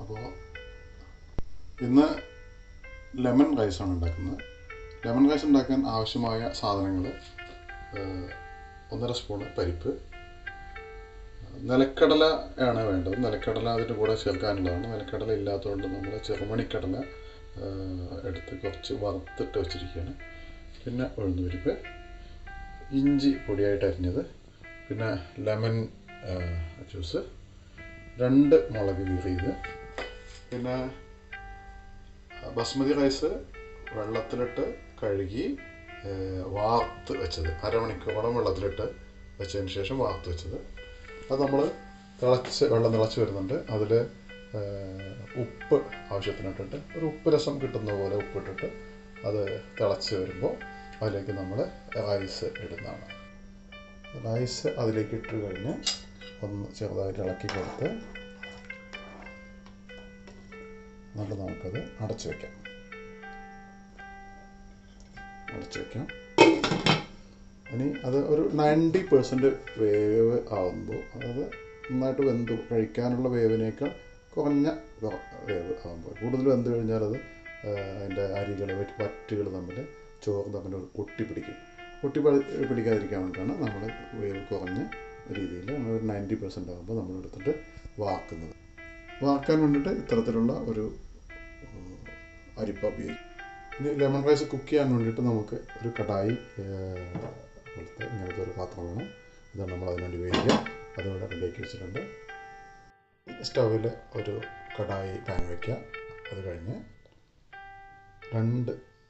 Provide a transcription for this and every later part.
അപ്പോൾ ഇന്ന് ലെമൺ റൈസാണ് ഉണ്ടാക്കുന്നത് ലെമൺ റൈസ് ഉണ്ടാക്കാൻ ആവശ്യമായ സാധനങ്ങൾ ഒന്നര സ്പൂണ് പരിപ്പ് നിലക്കടല ആണ് വേണ്ടത് നിലക്കടല അതിൻ്റെ കൂടെ ചേർക്കാനുള്ളതാണ് നിലക്കടല ഇല്ലാത്തതുകൊണ്ട് നമ്മൾ ചെറുമണിക്കടല ആ, എടുത്ത് കുറച്ച് വറുത്തിട്ട് വെച്ചിരിക്കുകയാണ് പിന്നെ ഉഴുന്നുപരിപ്പ് ഇഞ്ചി പൊടിയായിട്ട് അരിഞ്ഞത് പിന്നെ ലെമൺ ജ്യൂസ് രണ്ട് മുളക് കീറിയത് പിന്നെ ബസ്മതി റൈസ് വെള്ളത്തിലിട്ട് കഴുകി ഏഹ്, വാർത്ത് വെച്ചത് അരമണിക്കൂറോളം വെള്ളത്തിലിട്ട് വെച്ചതിന് ശേഷം വാർത്ത് വെച്ചത് അത് നമ്മൾ തിളച്ച് വെള്ളം തിളച്ച് വരുന്നുണ്ട് അതിൽ ഉപ്പ് ആവശ്യത്തിനിട്ടിട്ട് ഒരു ഉപ്പ് രസം കിട്ടുന്ന പോലെ ഉപ്പിട്ടിട്ട് അത് തിളച്ച് വരുമ്പോൾ അതിലേക്ക് നമ്മൾ റൈസ് ഇടുന്നതാണ് റൈസ് അതിലേക്ക് ഇട്ട് കഴിഞ്ഞ് ഒന്ന് ചെറുതായിട്ട് ഇളക്കി കൊടുത്ത് എന്നിട്ട് നമുക്കത് അടച്ചു വയ്ക്കാം അടച്ചു വയ്ക്കാം ഇനി അത് ഒരു നയൻറ്റി പെർസെൻറ്റ് വേവ് ആകുമ്പോൾ അതായത് നന്നായിട്ട് വെന്തു കഴിക്കാനുള്ള വേവിനേക്കാൾ കുറഞ്ഞ കുറ- വേവ് ആകുമ്പോൾ കൂടുതൽ വെന്ത് കഴിഞ്ഞാൽ അത് ആ, അതിൻ്റെ അരികൾ വറ്റുകൾ തമ്മിൽ ചോറ് തമ്മിൽ ഒട്ടിപ്പിടിക്കും ഒട്ടി പി- പിടിക്കാതിരിക്കാൻ വേണ്ടിയിട്ടാണ് നമ്മൾ വേവ് കുറഞ്ഞ രീതിയിൽ നമ്മൾ ഒരു നയൻറ്റി പെർസെൻ്റ് ആകുമ്പോൾ നമ്മൾ എടുത്തിട്ട് വാക്കുന്നത് വാക്കാൻ വേണ്ടിയിട്ട് ഇത്തരത്തിലുള്ള ഒരു ഉം, അരിപ്പ ഉപയോഗിക്കും ഇനി ലെമൺ റൈസ് കുക്ക് ചെയ്യാൻ വേണ്ടിയിട്ട് നമുക്ക് ഒരു കടായി ഏഹ്, പോലത്തെ ഇങ്ങനത്തെ ഒരു പാത്രം വേണം ഇതാണ് നമ്മൾ അതിനുവേണ്ടി ഉപയോഗിക്കുക അതിവിടെ റെഡിയാക്കി വെച്ചിട്ടുണ്ട് സ്റ്റൗവിൽ ഒരു കടായി പാൻ വയ്ക്കുക അത് കഴിഞ്ഞ് രണ്ട്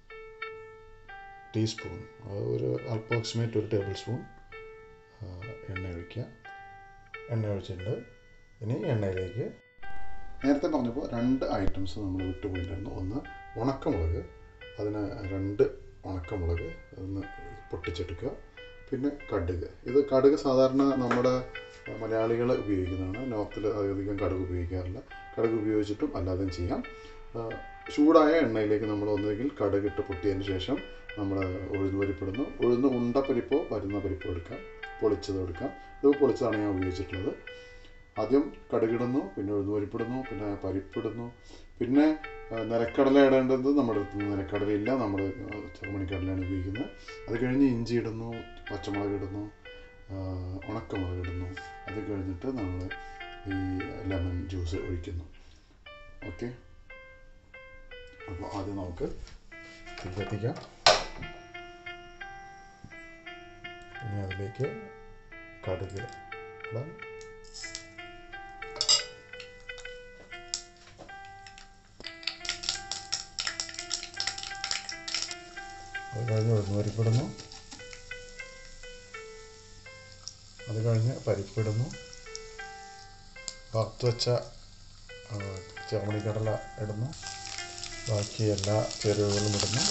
ടീസ്പൂൺ അത് ഒരു അപ്രോക്സിമേറ്റ് ഒരു ടേബിൾ സ്പൂൺ ആ, എണ്ണ ഒഴിക്കുക എണ്ണ ഒഴിച്ചിട്ടുണ്ട് ഇനി എണ്ണയിലേക്ക് നേരത്തെ പറഞ്ഞപ്പോൾ രണ്ട് ഐറ്റംസ് നമ്മൾ വിട്ടുപോയിട്ടായിരുന്നു ഒന്ന് ഉണക്കമുളക് അതിന് രണ്ട് ഉണക്കമുളക് ഒന്ന് പൊട്ടിച്ചെടുക്കുക പിന്നെ കടുക് ഇത് കടുക് സാധാരണ നമ്മുടെ മലയാളികൾ ഉപയോഗിക്കുന്നതാണ് നോർത്തിൽ അധികം കടുക് ഉപയോഗിക്കാറില്ല കടുക് ഉപയോഗിച്ചിട്ടും അല്ലാതെയും ചെയ്യാം ആ, ചൂടായ എണ്ണയിലേക്ക് നമ്മൾ ഒന്നുകിൽ കടുകിട്ട് പൊട്ടിയതിന് ശേഷം നമ്മൾ ഉഴുന്ന് പരിപ്പിടുന്നു ഉഴുന്ന് ഉണ്ടപ്പരിപ്പോ വരുന്ന പരിപ്പോ എടുക്കാം പൊളിച്ചത് എടുക്കാം ഇത് പൊളിച്ചതാണ് ഞാൻ ഉപയോഗിച്ചിട്ടുള്ളത് ആദ്യം കടുകിടുന്നു പിന്നെ ഉഴുന്നുപരിപ്പിടുന്നു പിന്നെ പരിപ്പിടുന്നു പിന്നെ ആ, നിലക്കടല ഇടേണ്ടത് നമ്മുടെ അടുത്ത് നിലക്കടലയില്ല നമ്മൾ ചെറുമണിക്കടലയാണ് ഉപയോഗിക്കുന്നത് അത് കഴിഞ്ഞ് ഇഞ്ചി ഇടുന്നു പച്ചമുളക് ഇടുന്നു ആ, ഉണക്കമുളക് ഇടുന്നു അത് കഴിഞ്ഞിട്ട് നമ്മൾ ഈ ലെമൺ ജ്യൂസ് ഒഴിക്കുന്നു ഓക്കെ അപ്പോൾ ആദ്യം നമുക്ക് തീ കത്തിക്കാം ഇനി അതിലേക്ക് കടുക് ഇടാം അത് കഴിഞ്ഞ് ഉഴുന്നുപരിപ്പിടുന്നു അത് കഴിഞ്ഞ് പരിപ്പിടുന്നു വറുത്ത് വെച്ച ആ, ചെറുമണിക്കടല ഇടുന്നു ബാക്കി എല്ലാ ചേരുവകളും ഇടുന്നു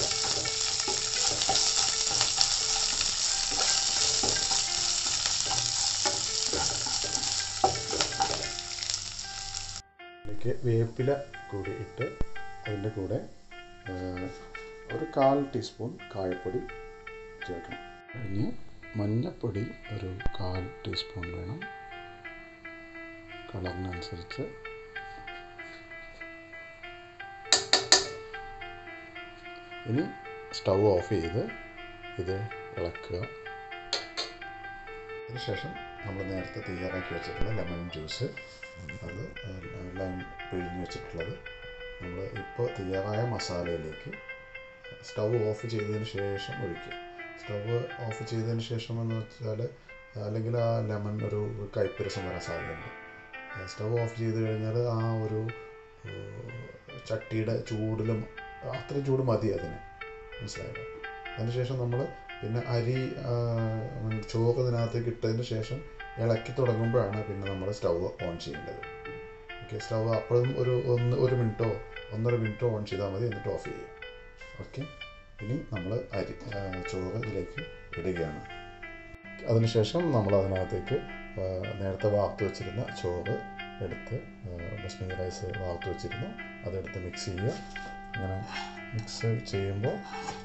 ഇതിലേക്ക് വേപ്പില കൂടി ഇട്ട് അതിൻ്റെ കൂടെ ആ, ഒരു കാൽ ടീസ്പൂൺ കായപ്പൊടി ചേർക്കണം ഇനി മഞ്ഞൾപ്പൊടി ഒരു കാൽ ടീസ്പൂൺ വേണം കളറിനനുസരിച്ച് ഇനി സ്റ്റൗ ഓഫ് ചെയ്ത് ഇത് ഇളക്കുക അതിനുശേഷം നമ്മൾ നേരത്തെ തയ്യാറാക്കി വെച്ചിട്ടുള്ള ലെമൺ ജ്യൂസ് അത് ലൈം പിഴിഞ്ഞ് വെച്ചിട്ടുള്ളത് നമ്മൾ ഇപ്പോൾ തയ്യാറായ മസാലയിലേക്ക് സ്റ്റൗ ഓഫ് ചെയ്തതിന് ശേഷം ഒഴിക്കുക സ്റ്റൗ ഓഫ് ചെയ്തതിന് ശേഷം എന്ന് വെച്ചാൽ അല്ലെങ്കിൽ ആ ലെമൺ ഒരു കയ്പ്പ് രസം വരാൻ സാധ്യതയുണ്ട് സ്റ്റൗ ഓഫ് ചെയ്ത് കഴിഞ്ഞാൽ ആ ഒരു ഏഹ്, ചട്ടിയുടെ ചൂടിലും അത്രയും ചൂട് മതി അതിന് മനസ്സിലായല്ലോ അതിനുശേഷം നമ്മൾ പിന്നെ അരി ആ, ചോറ് ഇതിനകത്തേക്ക് ഇട്ടതിന് ശേഷം ഇളക്കി തുടങ്ങുമ്പോഴാണ് പിന്നെ നമ്മൾ സ്റ്റൗ ഓൺ ചെയ്യേണ്ടത് ഓക്കെ സ്റ്റൗ അപ്പോഴും ഒരു ഒന്ന് ഒരു മിനിറ്റോ ഒന്നര മിനിറ്റോ ഓൺ ചെയ്താൽ മതി എന്നിട്ട് ഓഫ് ചെയ്യുക ഓക്കെ ഇനി നമ്മൾ അരി ആ, ചോറ് ഇതിലേക്ക് ഇടുകയാണ് അതിനുശേഷം നമ്മൾ അതിനകത്തേക്ക് ആ, നേരത്തെ വാർത്ത് വെച്ചിരുന്ന ചോറ് എടുത്ത് ആ, ബസ്മതി റൈസ് വാർത്ത് വെച്ചിരുന്നു അതെടുത്ത് മിക്സ് ചെയ്യുക അങ്ങനെ മിക്സ് ചെയ്യുമ്പോൾ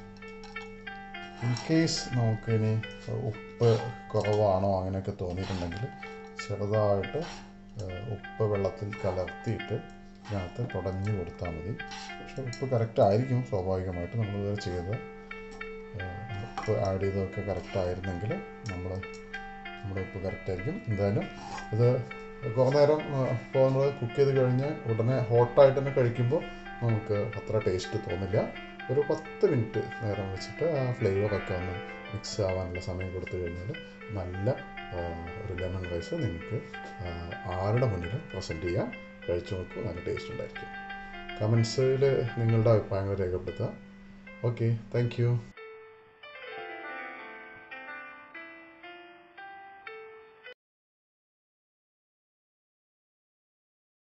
ഇൻ കേസ് നമുക്ക് ഇനി ഉപ്പ് കുറവാണോ അങ്ങനെയൊക്കെ തോന്നിയിട്ടുണ്ടെങ്കിൽ ചെറുതായിട്ട് ആ, ഉപ്പ് വെള്ളത്തിൽ കലർത്തിയിട്ട് ഇതിനകത്ത് തുടഞ്ഞ് കൊടുത്താൽ മതി പക്ഷേ ഉപ്പ് കറക്റ്റ് ആയിരിക്കും സ്വാഭാവികമായിട്ട് നമ്മളിത് ചെയ്ത് ഉപ്പ് ആഡ് ചെയ്തതൊക്കെ കറക്റ്റ് ആയിരുന്നെങ്കിൽ നമ്മൾ നമ്മുടെ ഉപ്പ് കറക്റ്റ് ആയിരിക്കും എന്തായാലും ഇത് കുറേ നേരം ഇപ്പോൾ നമ്മൾ കുക്ക് ചെയ്ത് കഴിഞ്ഞ് ഉടനെ ഹോട്ടായിട്ട് തന്നെ കഴിക്കുമ്പോൾ നമുക്ക് അത്ര ടേസ്റ്റ് തോന്നില്ല ഒരു പത്ത് മിനിറ്റ് നേരം വെച്ചിട്ട് ആ ഫ്ലേവറൊക്കെ ഒന്ന് മിക്സ് ആവാനുള്ള സമയം കൊടുത്തു കഴിഞ്ഞാൽ നല്ല ആ, ഒരു ലെമൺ റൈസ് നിങ്ങൾക്ക് ആ, ആരുടെ മുന്നിലും പ്രസൻറ്റ് ചെയ്യാം കഴിച്ചു നോക്കൂ നല്ല ടേസ്റ്റ് ഉണ്ടായിരിക്കും കമൻസിൽ നിങ്ങളുടെ അഭിപ്രായങ്ങൾ രേഖപ്പെടുത്തുക ഓക്കെ താങ്ക് യു